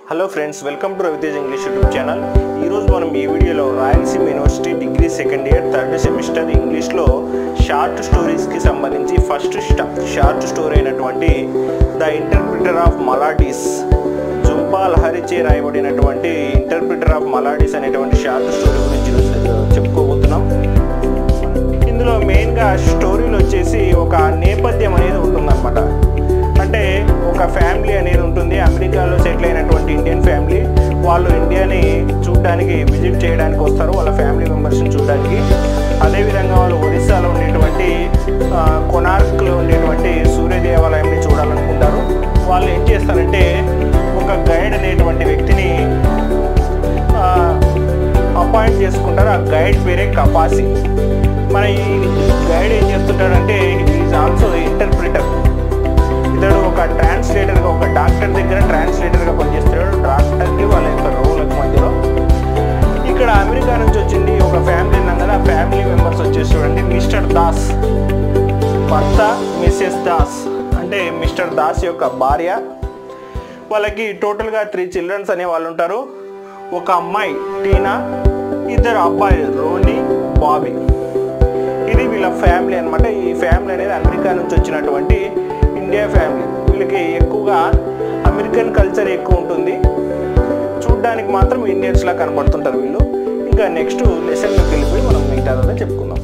Hello friends welcome to Ravitej English YouTube channel ఈరోజు మనం ఈ వీడియోలో Rayalaseema university degree second year third semester ఇంగ్లీష్లో షార్ట్ స్టోరీస్కి సంబంధించి ఫస్ట్ షార్ట్ స్టోరీ అయినటువంటి the interpreter of maladies Jhumpa లహరిచే రాయబడినటువంటి ఇంటర్ప్రిటర్ ఆఫ్ మలాడీస్ అనేటువంటి షార్ట్ స్టోరీ గురించి ఈరోజు చెప్పుకోబోతున్నాం ఇందులో మెయిన్గా స్టోరీలో వచ్చేసి ఒక నేపథ్యం అనేది ఉంటుందన్నమాట అంటే ఒక ఫ్యామిలీ అనేది ఉంటుంది అమెరికాలో సెటిల్ అయినటువంటి ఇండియన్ ఫ్యామిలీ వాళ్ళు ఇండియాని చూడడానికి విజిట్ చేయడానికి వస్తారు వాళ్ళ ఫ్యామిలీ మెంబర్స్ని చూడడానికి అదేవిధంగా వాళ్ళు ఒరిస్సాలో ఉండేటువంటి ఆ, కొనార్క్లో ఉండేటువంటి సూర్య దేవాలయంని చూడాలనుకుంటారు వాళ్ళు ఏం చేస్తారంటే ఒక గైడ్ అనేటువంటి వ్యక్తిని అపాయింట్ చేసుకుంటారు ఆ గైడ్ పేరే కపాసి మన ఈ గైడ్ ఏం చేస్తుంటాడంటే ఈజ్ ఆల్సో ఇంటర్ప్రిటర్ ఇతడు ఒక ట్రాన్స్లేటర్గా ఒక డాక్టర్ దగ్గర ట్రాన్స్లేటర్గా పనిచేస్తాడు డాక్టర్కి వాళ్ళ యొక్క రోగులకు మధ్యలో ఇక్కడ అమెరికా నుంచి వచ్చింది ఒక ఫ్యామిలీ ఉన్నాం కదా ఆ ఫ్యామిలీ మెంబర్స్ వచ్చేసి చూడండి మిస్టర్ దాస్ భర్త మిస్సెస్ దాస్ అంటే మిస్టర్ దాస్ యొక్క భార్య వాళ్ళకి టోటల్గా త్రీ చిల్డ్రన్స్ అనే వాళ్ళు ఉంటారు ఒక అమ్మాయి టీనా ఇద్దరు అబ్బాయిలు రోనీ బాబీ ఇది వీళ్ళ ఫ్యామిలీ అన్నమాట ఈ ఫ్యామిలీ అనేది అమెరికా నుంచి వచ్చినటువంటి ఇండియా ఫ్యామిలీ వీళ్ళకి ఎక్కువగా అమెరికన్ కల్చర్ ఎక్కువ ఉంటుంది చూడ్డానికి మాత్రం ఇండియన్స్ లా కనబడుతుంటారు వీళ్ళు ఇంకా నెక్స్ట్ లెసన్లోకి వెళ్ళిపోయి మనం మిగతాదంతా చెప్పుకుందాం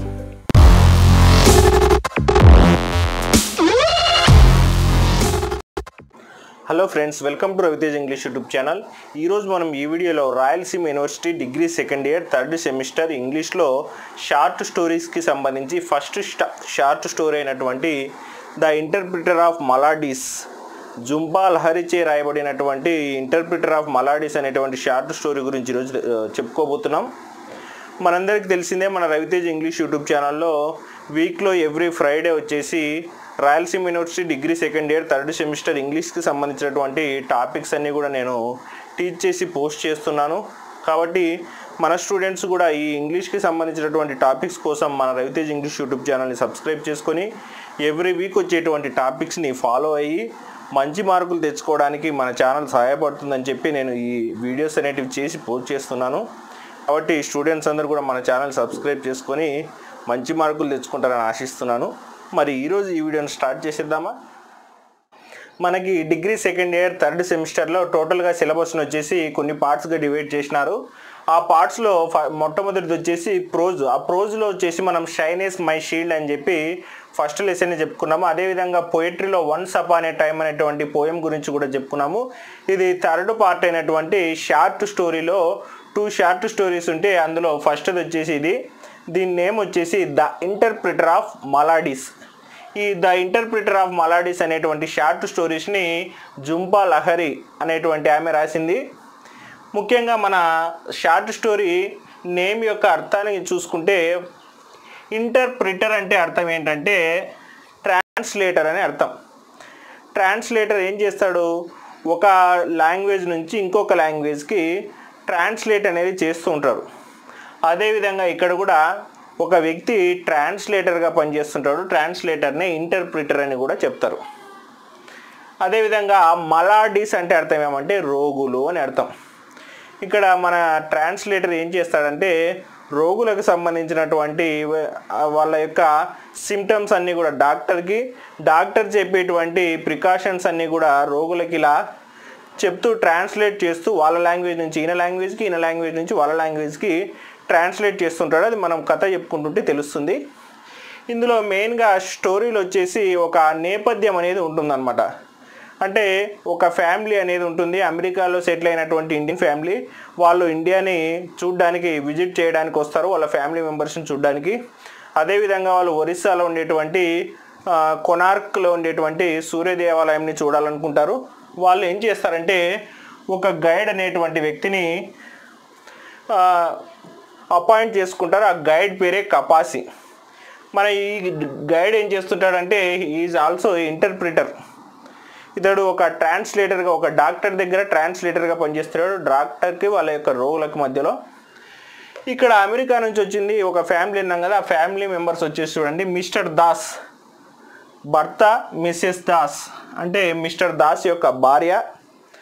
hello friends welcome to Ravitej English YouTube channel ఈరోజు మనం ఈ వీడియోలో Rayalaseema university degree second year third semester ఇంగ్లీష్లో షార్ట్ స్టోరీస్కి సంబంధించి ఫస్ట్ షార్ట్ స్టోరీ అయినటువంటి the interpreter of maladies Jhumpa లహరిచే రాయబడినటువంటి ఇంటర్ప్రిటర్ ఆఫ్ మలాడీస్ అనేటువంటి షార్ట్ స్టోరీ గురించి ఈరోజు ఆ, చెప్పుకోబోతున్నాం మనందరికీ తెలిసిందే మన రవితేజ్ ఇంగ్లీష్ యూట్యూబ్ ఛానల్లో వీక్లో ఎవ్రీ ఫ్రైడే వచ్చేసి Rayalaseema university degree second year third semester ఇంగ్లీష్కి సంబంధించినటువంటి టాపిక్స్ అన్నీ కూడా నేను టీచ్ చేసి పోస్ట్ చేస్తున్నాను కాబట్టి మన స్టూడెంట్స్ కూడా ఈ ఇంగ్లీష్కి సంబంధించినటువంటి టాపిక్స్ కోసం మన రవితేజ్ ఇంగ్లీష్ యూట్యూబ్ ఛానల్ని సబ్స్క్రైబ్ చేసుకొని ఎవ్రీ వీక్ వచ్చేటువంటి టాపిక్స్ని ఫాలో అయ్యి మంచి మార్కులు తెచ్చుకోవడానికి మన ఛానల్ సహాయపడుతుందని చెప్పి నేను ఈ వీడియోస్ అనేటివి చేసి పోస్ట్ చేస్తున్నాను కాబట్టి స్టూడెంట్స్ అందరూ కూడా మన ఛానల్ సబ్స్క్రైబ్ చేసుకొని మంచి మార్కులు తెచ్చుకుంటారని ఆశిస్తున్నాను మరి ఈరోజు ఈ వీడియోని స్టార్ట్ చేసేద్దామా మనకి డిగ్రీ సెకండ్ ఇయర్ థర్డ్ సెమిస్టర్లో టోటల్గా సిలబస్ని వచ్చేసి కొన్ని పార్ట్స్గా డివైడ్ చేసినారు ఆ పార్ట్స్లో ఫ మొట్టమొదటిది వచ్చేసి ప్రోజ్ ఆ ప్రోజ్లో వచ్చేసి మనం షైనేస్ మై షీల్డ్ అని చెప్పి ఫస్ట్ లెసన్ చెప్పుకున్నాము అదేవిధంగా పోయిటరీలో వన్స్ అప్ అనే టైం అనేటువంటి పోయం గురించి కూడా చెప్పుకున్నాము ఇది థర్డ్ పార్ట్ అయినటువంటి షార్ట్ స్టోరీలో టూ షార్ట్ స్టోరీస్ ఉంటే అందులో ఫస్ట్ది వచ్చేసి ఇది దీని నేమ్ వచ్చేసి ద ఇంటర్ప్రిటర్ ఆఫ్ మలాడీస్ ఈ ద ఇంటర్ప్రిటర్ ఆఫ్ మలాడీస్ అనేటువంటి షార్ట్ స్టోరీస్ని జుంపా లహరి అనేటువంటి ఆమె రాసింది ముఖ్యంగా మన షార్ట్ స్టోరీ నేమ్ యొక్క అర్థాన్ని చూసుకుంటే ఇంటర్ప్రిటర్ అంటే అర్థం ఏంటంటే ట్రాన్స్లేటర్ అని అర్థం ట్రాన్స్లేటర్ ఏం చేస్తాడు ఒక లాంగ్వేజ్ నుంచి ఇంకొక లాంగ్వేజ్కి ట్రాన్స్లేట్ అనేది చేస్తూ ఉంటారు అదేవిధంగా ఇక్కడ కూడా ఒక వ్యక్తి ట్రాన్స్లేటర్గా పనిచేస్తుంటాడు ట్రాన్స్లేటర్ని ఇంటర్ప్రిటర్ అని కూడా చెప్తారు అదేవిధంగా మలాడీస్ అంటే అర్థం ఏమంటే రోగులు అని అర్థం ఇక్కడ మన ట్రాన్స్లేటర్ ఏం చేస్తాడంటే రోగులకు సంబంధించినటువంటి వ- వాళ్ళ యొక్క సిమ్టమ్స్ అన్నీ కూడా డాక్టర్కి డాక్టర్ చెప్పేటువంటి ప్రికాషన్స్ అన్నీ కూడా రోగులకి ఇలా చెప్తూ ట్రాన్స్లేట్ చేస్తూ వాళ్ళ లాంగ్వేజ్ నుంచి ఈయన లాంగ్వేజ్కి ఈయన లాంగ్వేజ్ నుంచి వాళ్ళ లాంగ్వేజ్కి ట్రాన్స్లేట్ చేస్తుంటాడు అది మనం కథ చెప్పుకుంటుంటే తెలుస్తుంది ఇందులో మెయిన్గా స్టోరీలు వచ్చేసి ఒక నేపథ్యం అనేది ఉంటుందన్నమాట అంటే ఒక ఫ్యామిలీ అనేది ఉంటుంది అమెరికాలో సెటిల్ అయినటువంటి ఇండియన్ ఫ్యామిలీ వాళ్ళు ఇండియాని చూడడానికి విజిట్ చేయడానికి వస్తారు వాళ్ళ ఫ్యామిలీ మెంబర్స్ని చూడడానికి అదేవిధంగా వాళ్ళు ఒరిస్సాలో ఉండేటువంటి ఆ, కొనార్క్లో ఉండేటువంటి సూర్య దేవాలయంని చూడాలనుకుంటారు వాళ్ళు ఏం చేస్తారంటే ఒక గైడ్ అనేటువంటి వ్యక్తిని అపాయింట్ చేసుకుంటారు ఆ గైడ్ పేరే కపాసి మన ఈ గైడ్ ఏం చేస్తుంటాడంటే ఈజ్ ఆల్సో ఇంటర్ప్రిటర్ ఇతడు ఒక ట్రాన్స్లేటర్గా ఒక డాక్టర్ దగ్గర ట్రాన్స్లేటర్గా పనిచేస్తున్నాడు డాక్టర్కి వాళ్ళ యొక్క రోగులకు మధ్యలో ఇక్కడ అమెరికా నుంచి వచ్చింది ఒక ఫ్యామిలీ ఉన్నాం కదా ఆ ఫ్యామిలీ మెంబర్స్ వచ్చేసి చూడండి మిస్టర్ దాస్ భర్త మిస్సెస్ దాస్ అంటే మిస్టర్ దాస్ యొక్క భార్య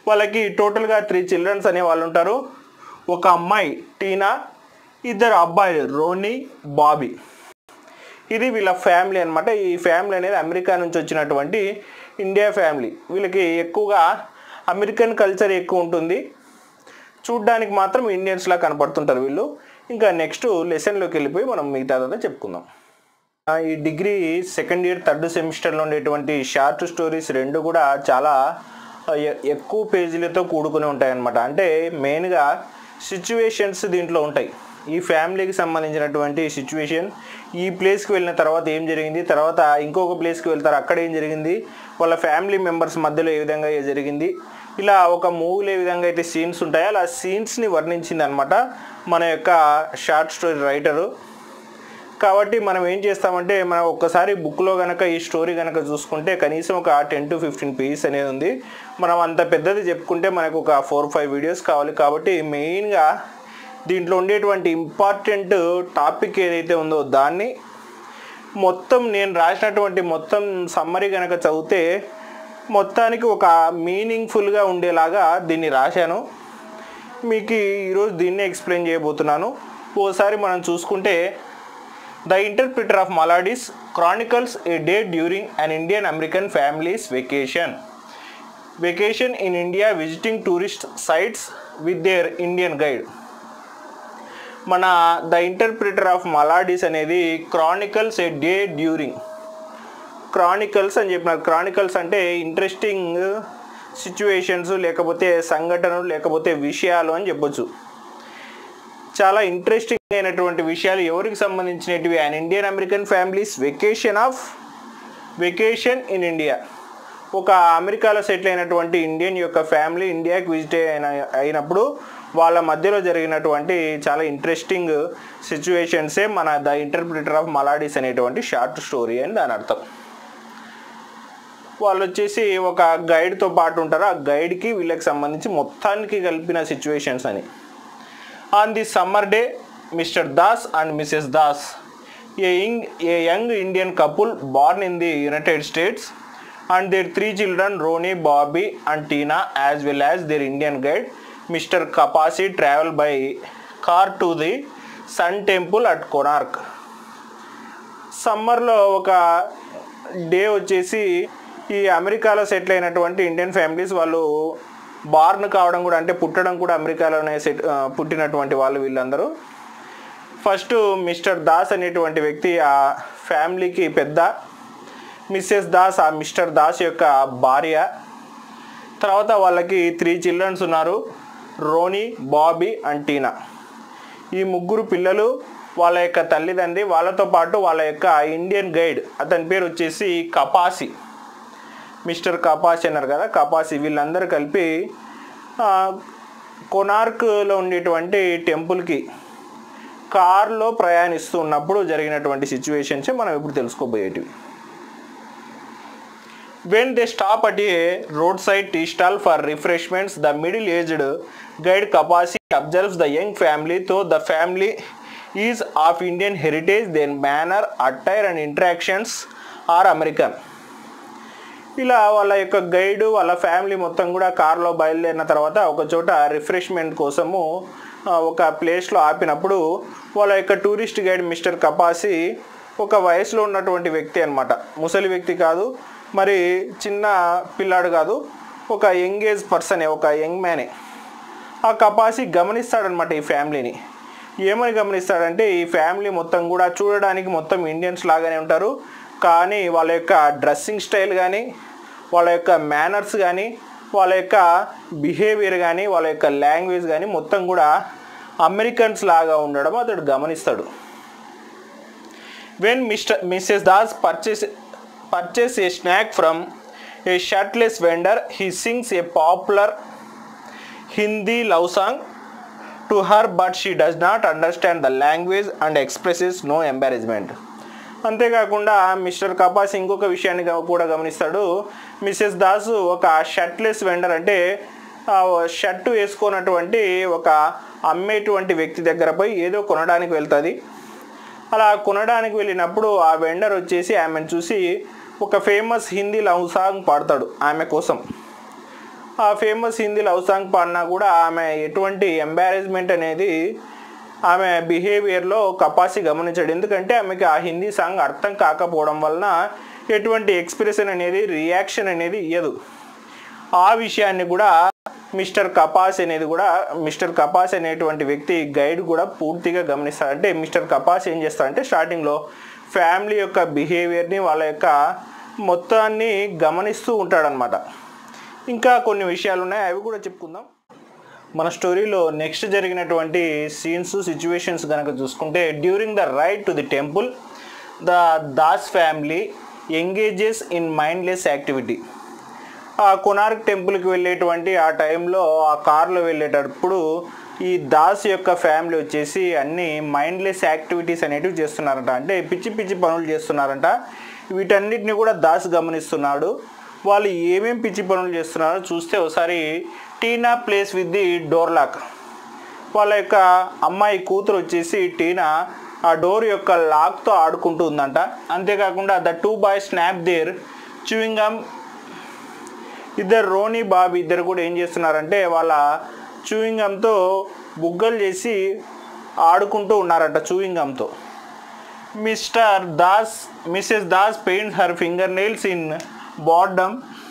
వాళ్ళకి టోటల్గా త్రీ చిల్డ్రన్స్ అనే వాళ్ళు ఉంటారు ఒక అమ్మాయి టీనా ఇద్దరు అబ్బాయిలు రోనీ బాబీ ఇది వీళ్ళ ఫ్యామిలీ అనమాట ఈ ఫ్యామిలీ అనేది అమెరికా నుంచి వచ్చినటువంటి ఇండియా ఫ్యామిలీ వీళ్ళకి ఎక్కువగా అమెరికన్ కల్చర్ ఎక్కువ ఉంటుంది చూడ్డానికి మాత్రం ఇండియన్స్లా కనపడుతుంటారు వీళ్ళు ఇంకా నెక్స్ట్ లెసన్లోకి వెళ్ళిపోయి మనం మిగతాదంతా చెప్పుకుందాం ఆ, ఈ డిగ్రీ సెకండ్ ఇయర్ థర్డ్ సెమిస్టర్లో ఉండేటువంటి షార్ట్ స్టోరీస్ రెండు కూడా చాలా ఎ- ఎక్కువ పేజీలతో కూడుకుని ఉంటాయన్నమాట అంటే మెయిన్గా సిచ్యువేషన్స్ దీంట్లో ఉంటాయి ఈ ఫ్యామిలీకి సంబంధించినటువంటి సిచ్యువేషన్ ఈ ప్లేస్కి వెళ్ళిన తర్వాత ఏం జరిగింది తర్వాత ఇంకొక ప్లేస్కి వెళ్తారు అక్కడ ఏం జరిగింది వాళ్ళ ఫ్యామిలీ మెంబర్స్ మధ్యలో ఏ విధంగా ఏ జరిగింది ఇలా ఒక మూవీలో ఏ విధంగా అయితే సీన్స్ ఉంటాయో అలా సీన్స్ని వర్ణించింది అనమాట మన యొక్క షార్ట్ స్టోరీ రైటరు కాబట్టి మనం ఏం చేస్తామంటే మనం ఒక్కసారి బుక్లో కనుక ఈ స్టోరీ కనుక చూసుకుంటే కనీసం ఒక టెన్ టు ఫిఫ్టీన్ పేజెస్ అనేది ఉంది మనం అంత పెద్దది చెప్పుకుంటే మనకు ఒక ఫోర్ ఫైవ్ వీడియోస్ కావాలి కాబట్టి మెయిన్గా దీంట్లో ఉండేటువంటి ఇంపార్టెంట్ టాపిక్ ఏదైతే ఉందో దాన్ని మొత్తం నేను రాసినటువంటి మొత్తం సమ్మరీ కనుక చదివితే మొత్తానికి ఒక మీనింగ్ఫుల్గా ఉండేలాగా దీన్ని రాశాను మీకు ఈరోజు దీన్నే ఎక్స్ప్లెయిన్ చేయబోతున్నాను ఓసారి మనం చూసుకుంటే the interpreter of maladies chronicles a day during an Indian American families vacation vacation in India visiting tourist sites with their Indian guide మన ద ఇంటర్ప్రిటర్ ఆఫ్ మలాడీస్ అనేది chronicles a day during chronicles అని చెప్పినారు Chronicles అంటే interesting situations లేకపోతే సంఘటనలు లేకపోతే విషయాలు అని చెప్పొచ్చు చాలా ఇంట్రెస్టింగ్ అయినటువంటి విషయాలు ఎవరికి సంబంధించినటివి and Indian American families vacation of vacation in India ఒక అమెరికాలో సెటిల్ అయినటువంటి ఇండియన్ యొక్క ఫ్యామిలీ ఇండియాకి విజిట్ అయిన అయినప్పుడు వాళ్ళ మధ్యలో జరిగినటువంటి చాలా ఇంట్రెస్టింగ్ సిచ్యువేషన్సే మన ద ఇంటర్ప్రిటర్ ఆఫ్ మలాడీస్ అనేటువంటి షార్ట్ స్టోరీ అని దాని అర్థం వాళ్ళు వచ్చేసి ఒక గైడ్తో పాటు ఉంటారు ఆ గైడ్కి వీళ్ళకి సంబంధించి మొత్తానికి కలిపిన సిచ్యువేషన్స్ అని on the summer day Mr Das and Mrs Das a young a young Indian couple born in the United States and their three children Ronnie Bobby and Tina as well as their Indian guide Mr Kapasi travel by car to the sun temple at Konark సమ్మర్లో ఒక day వచ్చేసి ఈ అమెరికాలో settle అయినటువంటి Indian families వాళ్ళు born కావడం కూడా అంటే పుట్టడం కూడా అమెరికాలోనే సెట్ ఆ, పుట్టినటువంటి వాళ్ళు వీళ్ళందరూ ఫస్ట్ మిస్టర్ దాస్ అనేటువంటి వ్యక్తి ఆ ఫ్యామిలీకి పెద్ద మిస్సెస్ దాస్ ఆ మిస్టర్ దాస్ యొక్క భార్య తర్వాత వాళ్ళకి త్రీ చిల్డ్రన్స్ ఉన్నారు రోనీ బాబీ అండ్ టీనా ఈ ముగ్గురు పిల్లలు వాళ్ళ యొక్క తల్లిదండ్రి వాళ్ళతో పాటు వాళ్ళ యొక్క ఇండియన్ గైడ్ అతని పేరు వచ్చేసి కపాసి మిస్టర్ కపాసి అన్నారు కదా కపాసి వీళ్ళందరూ కలిపి ఆ, కొనార్క్లో ఉండేటువంటి టెంపుల్కి కార్లో ప్రయాణిస్తూ ఉన్నప్పుడు జరిగినటువంటి సిచ్యువేషన్సే మనం ఇప్పుడు తెలుసుకోబోయేటివి When they stop at a roadside tea stall for refreshments, the middle-aged guide Kapasi observes the young family, though the family is of Indian heritage, their manner, attire and interactions are American. ఇలా వాళ్ళ యొక్క guide వాళ్ళ family మొత్తం కూడా కారులో బయలుదేరిన తర్వాత ఒక చోట రిఫ్రెష్మెంట్ కోసము ఆ, ఒక ప్లేస్లో ఆపినప్పుడు వాళ్ళ యొక్క టూరిస్ట్ గైడ్ మిస్టర్ కపాసి ఒక వయసులో ఉన్నటువంటి వ్యక్తి అనమాట ముసలి వ్యక్తి కాదు మరి చిన్న పిల్లాడు కాదు ఒక యంగ్ ఏజ్ పర్సనే ఒక యంగ్ మ్యానే ఆ కపాసి గమనిస్తాడనమాట ఈ ఫ్యామిలీని ఏమని గమనిస్తాడంటే ఈ ఫ్యామిలీ మొత్తం కూడా చూడడానికి మొత్తం ఇండియన్స్ లాగానే ఉంటారు కానీ వాళ్ళ యొక్క డ్రెస్సింగ్ స్టైల్ కానీ వాళ్ళ యొక్క మేనర్స్ కానీ వాళ్ళ యొక్క బిహేవియర్ కానీ వాళ్ళ యొక్క లాంగ్వేజ్ కానీ మొత్తం కూడా అమెరికన్స్ లాగా ఉండడం అతడు గమనిస్తాడు when Mr. Mrs. Das purchase, purchase a snack from a shirtless vendor, he sings a popular Hindi love song to her, but she does not understand the language and expresses no embarrassment. అంతేకాకుండా Mr Kapas ఇంకొక విషయాన్ని గ- కూడా గమనిస్తాడు missus Das ఒక shirtless vendor అంటే ఆ shirt వేసుకున్నటువంటి ఒక అమ్మేటువంటి వ్యక్తి దగ్గర పోయి ఏదో కొనడానికి వెళ్తుంది అలా కొనడానికి వెళ్ళినప్పుడు ఆ వెండర్ వచ్చేసి ఆమెను చూసి ఒక ఫేమస్ హిందీ లవ్ సాంగ్ పాడతాడు ఆమె కోసం ఆ ఫేమస్ హిందీ లవ్ సాంగ్ పాడినా కూడా ఆమె ఎటువంటి ఎంబారెస్మెంట్ అనేది ఆమె బిహేవియర్లో కపాసి గమనించాడు ఎందుకంటే ఆమెకి ఆ హిందీ సాంగ్ అర్థం కాకపోవడం వలన ఎటువంటి ఎక్స్ప్రెషన్ అనేది రియాక్షన్ అనేది ఇయ్యదు ఆ విషయాన్ని కూడా మిస్టర్ కపాస్ అనేది కూడా మిస్టర్ కపాస్ అనేటువంటి వ్యక్తి గైడ్ కూడా పూర్తిగా గమనిస్తాడు అంటే మిస్టర్ కపాస్ ఏం చేస్తాడంటే స్టార్టింగ్లో ఫ్యామిలీ యొక్క బిహేవియర్ని వాళ్ళ యొక్క మొత్తాన్ని గమనిస్తూ ఉంటాడనమాట ఇంకా కొన్ని విషయాలు ఉన్నాయి అవి కూడా చెప్పుకుందాం మన స్టోరీలో నెక్స్ట్ జరిగినటువంటి సీన్స్ సిచ్యువేషన్స్ కనుక చూసుకుంటే during the ride to the temple the Das family engages in mindless activity ఆ కొనార్క్ టెంపుల్కి వెళ్ళేటువంటి ఆ టైంలో ఆ కార్లో వెళ్ళేటప్పుడు ఈ దాస్ యొక్క ఫ్యామిలీ వచ్చేసి అన్ని మైండ్లెస్ యాక్టివిటీస్ అనేటివి చేస్తున్నారంట అంటే పిచ్చి పిచ్చి పనులు చేస్తున్నారంట వీటన్నిటిని కూడా దాస్ గమనిస్తున్నాడు వాళ్ళు ఏమేం పిచ్చి పనులు చేస్తున్నారో చూస్తే ఒకసారి Tina plays with the door lock వాళ్ళ యొక్క అమ్మాయి కూతురు వచ్చేసి టీనా ఆ డోర్ యొక్క లాక్తో ఆడుకుంటూ ఉందంట అంతేకాకుండా the two boy snap their chewing gum ఇద్దరు రోనీ బాబీ ఇద్దరు కూడా ఏం చేస్తున్నారంటే వాళ్ళ చూయింగ్ గమ్తో బుగ్గలు చేసి ఆడుకుంటూ ఉన్నారంట చూయింగ్ గమ్తో Mr Das Mrs Das paint her finger nails in bottom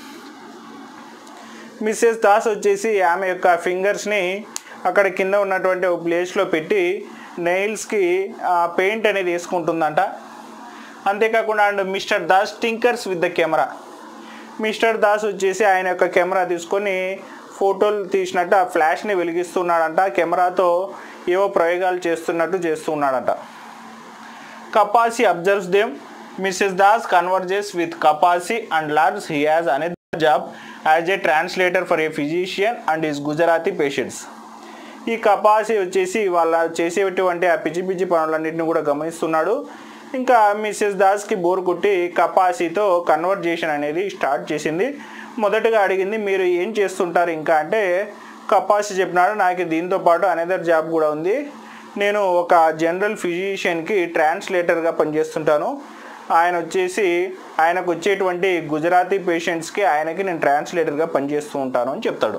Mrs Das వచ్చేసి ఆమె యొక్క ఫింగర్స్ని అక్కడ కింద ఉన్నటువంటి ఒక ప్లేస్లో పెట్టి నెయిల్స్కి పెయింట్ అనేది వేసుకుంటుందంట అంతేకాకుండా and Mr Das tinkers with the camera Mr Das వచ్చేసి ఆయన యొక్క కెమెరా తీసుకొని ఫోటోలు తీసినట్టు ఆ ఫ్లాష్ని వెలిగిస్తున్నాడంట కెమెరాతో ఏవో ప్రయోగాలు చేస్తున్నట్టు చేస్తూ ఉన్నాడంట Kapasi observes them Mrs Das converses with Kapasi and learns he has another job as a translator for a physician and his Gujarati patients ఈ కపాసి వచ్చేసి వాళ్ళ చేసేటువంటి ఆ పిచ్చి పిచ్చి పనులన్నింటినీ కూడా గమనిస్తున్నాడు ఇంకా మిస్సెస్ దాస్కి బోర్ కొట్టి కపాసితో కన్వర్జేషన్ అనేది స్టార్ట్ చేసింది మొదటగా అడిగింది మీరు ఏం చేస్తుంటారు ఇంకా అంటే కపాసి చెప్పినాడు నాకు దీంతో పాటు అనదర్ జాబ్ కూడా ఉంది నేను ఒక జనరల్ ఫిజిషియన్కి ట్రాన్స్లేటర్గా పనిచేస్తుంటాను ఆయన వచ్చేసి ఆయనకు వచ్చేటువంటి గుజరాతీ పేషెంట్స్కి ఆయనకి నేను ట్రాన్స్లేటర్గా పనిచేస్తూ ఉంటాను అని చెప్తాడు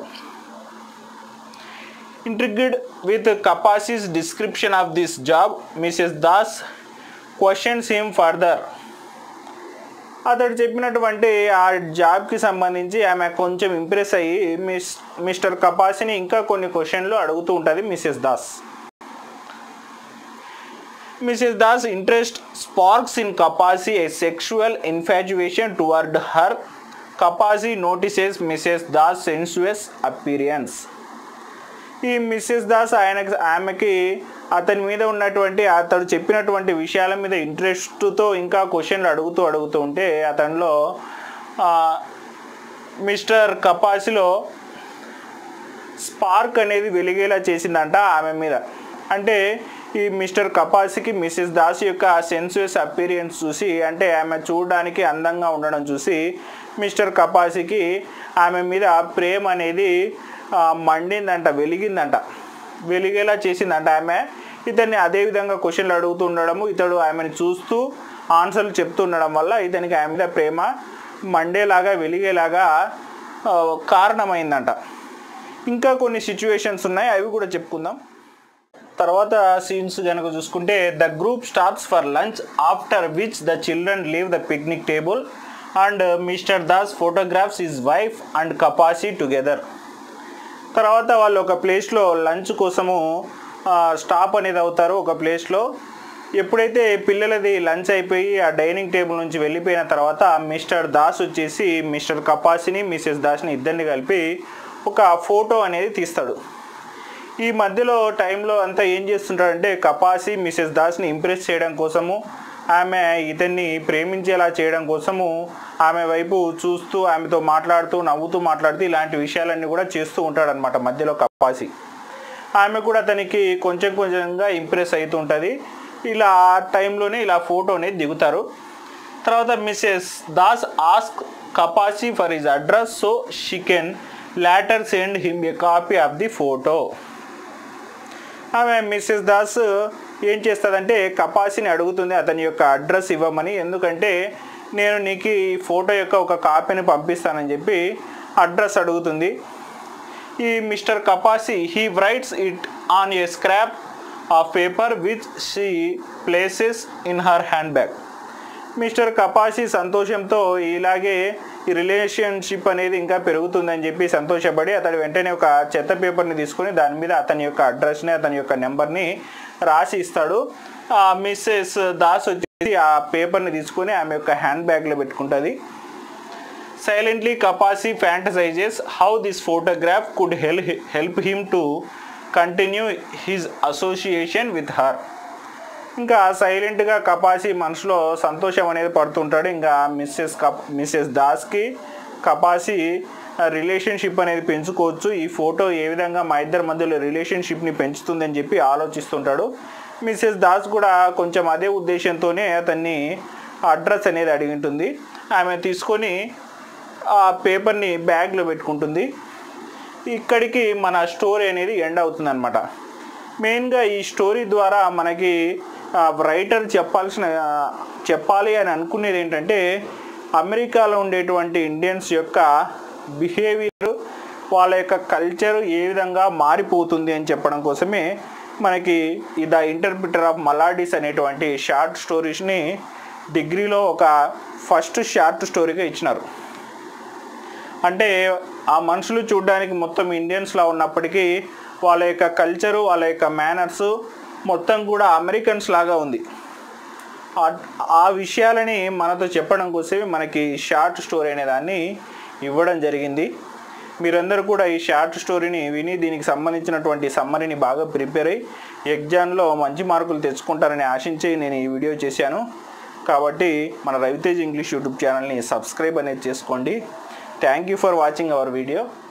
intrigued with Kapasi's description of this job Mrs Das questions him further అతడు చెప్పినటువంటి ఆ జాబ్కి సంబంధించి ఆమె కొంచెం ఇంప్రెస్ అయ్యి మిస్ మిస్టర్ కపాసిని ఇంకా కొన్ని క్వశ్చన్లు అడుగుతూ ఉంటుంది Mrs Das Mrs Das interest sparks in Kapasi a sexual infatuation toward her Kapasi notices Mrs Das sensuous appearance ఈ మిస్సెస్ దాస్ ఆయనకి ఆమెకి అతని మీద ఉన్నటువంటి అతడు చెప్పినటువంటి విషయాల మీద ఇంట్రెస్ట్తో ఇంకా క్వశ్చన్లు అడుగుతూ అడుగుతూ ఉంటే అతనిలో ఆ, మిస్టర్ కపాసిలో స్పార్క్ అనేది వెలిగేలా చేసిందంట ఆమె మీద అంటే ఈ మిస్టర్ కపాసికి మిస్సెస్ దాస్ యొక్క సెన్సుయస్ అపీరియన్స్ చూసి అంటే ఆమె చూడడానికి అందంగా ఉండడం చూసి మిస్టర్ కపాసికి ఆమె మీద ప్రేమ అనేది ఆ, మండిందంట వెలిగిందంట వెలిగేలా చేసిందంట ఆమె ఇతన్ని అదే విధంగా క్వశ్చన్లు అడుగుతూ ఉండడము ఇతడు ఆమెను చూస్తూ ఆన్సర్లు చెప్తూ ఉండడం వల్ల ఇతనికి ఆమె మీద ప్రేమ మండేలాగా వెలిగేలాగా ఆ, కారణమైందంట ఇంకా కొన్ని సిచ్యువేషన్స్ ఉన్నాయి అవి కూడా చెప్పుకుందాం తర్వాత సీన్స్ కనుక చూసుకుంటే the group stops for lunch after which the children leave the picnic table and Mr Das photographs his wife and Kapasi together తర్వాత వాళ్ళు ఒక ప్లేస్లో లంచ్ కోసము ఆ, స్టాప్ అనేది అవుతారు ఒక ప్లేస్లో ఎప్పుడైతే పిల్లలది లంచ్ అయిపోయి ఆ డైనింగ్ టేబుల్ నుంచి వెళ్ళిపోయిన తర్వాత మిస్టర్ దాస్ వచ్చేసి మిస్టర్ కపాసిని మిస్సెస్ దాస్ని ఇద్దరిని కలిపి ఒక ఫోటో అనేది తీస్తాడు ఈ మధ్యలో టైంలో అంతా ఏం చేస్తుంటాడంటే కపాసి మిసెస్ దాస్ని ఇంప్రెస్ చేయడం కోసము ఆమె ఇతన్ని ప్రేమించేలా చేయడం కోసము ఆమె వైపు చూస్తూ ఆమెతో మాట్లాడుతూ నవ్వుతూ మాట్లాడుతూ ఇలాంటి విషయాలన్నీ కూడా చేస్తూ ఉంటాడనమాట మధ్యలో కపాసి ఆమె కూడా అతనికి కొంచెం కొంచెంగా ఇంప్రెస్ అవుతుంటుంది ఇలా ఆ టైంలోనే ఇలా ఫోటోని దిగుతారు తర్వాత Mrs Das ask Kapasi for his address so she can later send him a copy of the photo ఆమె మిస్సెస్ దాస్ ఏం చేస్తుందంటే కపాసిని అడుగుతుంది అతని యొక్క అడ్రస్ ఇవ్వమని ఎందుకంటే నేను నీకు ఈ ఫోటో యొక్క ఒక కాపీని పంపిస్తానని చెప్పి అడ్రస్ అడుగుతుంది ఈ Mr Kapasi he writes it on a scrap of paper which she places in her hand bag Mr Kapasi సంతోషంతో ఇలాగే ఈ రిలేషన్షిప్ అనేది ఇంకా పెరుగుతుందని చెప్పి సంతోషపడి అతడు వెంటనే ఒక చెత్త పేపర్ని తీసుకొని దాని మీద అతని యొక్క అడ్రస్ని అతని యొక్క నెంబర్ని రాసి ఇస్తాడు ఆ మిస్సెస్ దాస్ వచ్చేసి ఆ పేపర్ని తీసుకొని ఆమె యొక్క హ్యాండ్ బ్యాగ్లో పెట్టుకుంటుంది silently Kapasi fantasizes how this photograph could help help him to continue his association with her ఇంకా సైలెంట్గా కపాసి మనసులో సంతోషం అనేది పడుతుంటాడు ఇంకా మిస్సెస్ కప్ మిస్సెస్ దాస్కి కపాసి రిలేషన్షిప్ అనేది పెంచుకోవచ్చు ఈ ఫోటో ఏ విధంగా మా ఇద్దరి మధ్యలో రిలేషన్షిప్ని పెంచుతుందని చెప్పి ఆలోచిస్తుంటాడు మిస్సెస్ దాస్ కూడా కొంచెం అదే ఉద్దేశంతోనే అతన్ని అడ్రస్ అనేది అడిగి ఉంటుంది ఆమె తీసుకొని ఆ పేపర్ని బ్యాగ్లో పెట్టుకుంటుంది ఇక్కడికి మన స్టోరీ అనేది ఎండ్ అవుతుంది అనమాట మెయిన్గా ఈ స్టోరీ ద్వారా మనకి రైటర్ చెప్పాల్సిన ఆ, చెప్పాలి అని అనుకునేది ఏంటంటే అమెరికాలో ఉండేటువంటి ఇండియన్స్ యొక్క బిహేవియర్ వాళ్ళ యొక్క కల్చర్ ఏ విధంగా మారిపోతుంది అని చెప్పడం కోసమే మనకి ఈ ద ఇంటర్ప్రిటర్ ఆఫ్ మలాడీస్ అనేటువంటి షార్ట్ స్టోరీస్ని డిగ్రీలో ఒక ఫస్ట్ షార్ట్ స్టోరీగా ఇచ్చినారు అంటే ఆ మనుషులు చూడడానికి మొత్తం ఇండియన్స్లా ఉన్నప్పటికీ వాళ్ళ యొక్క కల్చరు వాళ్ళ యొక్క మేనర్స్ మొత్తం కూడా అమెరికన్స్ లాగా ఉంది ఆ- ఆ విషయాలని మనతో చెప్పడం కోసమే మనకి షార్ట్ స్టోరీ అనే దాన్ని ఇవ్వడం జరిగింది మీరందరూ కూడా ఈ షార్ట్ స్టోరీని విని దీనికి సంబంధించినటువంటి సమ్మరీని బాగా ప్రిపేర్ అయ్యి ఎగ్జామ్లో మంచి మార్కులు తెచ్చుకుంటారని ఆశించి నేను ఈ వీడియో చేశాను కాబట్టి మన రవితేజ్ ఇంగ్లీష్ యూట్యూబ్ ఛానల్ని సబ్స్క్రైబ్ అనేది చేసుకోండి thank you for watching our video